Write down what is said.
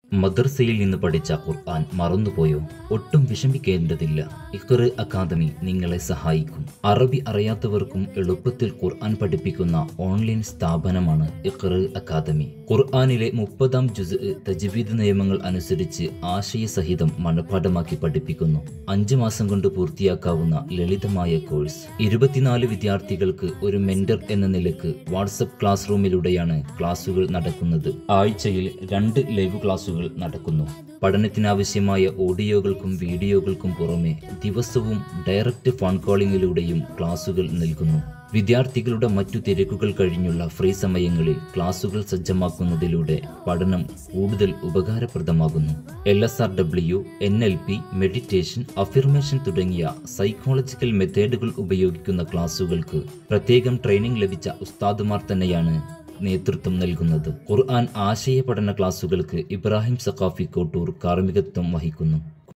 മദ്രസയിൽ നിന്ന് പഠിച്ച ഖുർആൻ മറന്നുപോയോ ഒട്ടും വിഷമിക്കേണ്ടതില്ല ഇഖ്റ് അക്കാദമി നിങ്ങളെ സഹായിക്കും അറബി അറിയാത്തവർക്കും എളുപ്പത്തിൽ ഖുർആൻ പഠിപ്പിക്കുന്ന ഓൺലൈൻ സ്ഥാപനമാണ് ഇഖ്റ് അക്കാദമി ഖുർആനിലെ മുപ്പതാം ജുസ് തജ്വീദ് നിയമങ്ങൾ അനുസരിച്ച് ആശയസഹിതം മനഃപ്പാഠമാക്കി പഠിപ്പിക്കുന്നു അഞ്ചു മാസം കൊണ്ട് പൂർത്തിയാക്കാവുന്ന ലളിതമായ കോഴ്സ് ഇരുപത്തിനാല് വിദ്യാർത്ഥികൾക്ക് ഒരു മെന്റർ എന്ന നിലക്ക് വാട്സപ്പ് ക്ലാസ് റൂമിലൂടെയാണ് ക്ലാസുകൾ നടക്കുന്നത് ആഴ്ചയിൽ രണ്ട് ലൈവ് ക്ലാസുകൾ നടക്കുന്നു പഠനത്തിനാവശ്യമായ ഓഡിയോകൾക്കും വീഡിയോകൾക്കും പുറമെ ദിവസവും ഡയറക്റ്റ് ഫോൺ കോളിങ്ങിലൂടെയും ക്ലാസുകൾ നൽകുന്നു വിദ്യാർത്ഥികളുടെ മറ്റു തിരക്കുകൾ കഴിഞ്ഞുള്ള ഫ്രീ സമയങ്ങളിൽ ക്ലാസുകൾ സജ്ജമാക്കുന്നതിലൂടെ പഠനം കൂടുതൽ ഉപകാരപ്രദമാകുന്നു L S R W N L P meditation affirmation തുടങ്ങിയ സൈക്കോളജിക്കൽ മെത്തേഡുകൾ ഉപയോഗിക്കുന്ന ക്ലാസുകൾക്ക് പ്രത്യേകം ട്രെയിനിംഗ് ലഭിച്ച ഉസ്താദുമാർ തന്നെയാണ് നേതൃത്വം നൽകുന്നത് ഖുർആൻ ആശയ പഠന ക്ലാസുകൾക്ക് ഇബ്രാഹിം സഖാഫി കോട്ടൂർ കാർമ്മികത്വം വഹിക്കുന്നു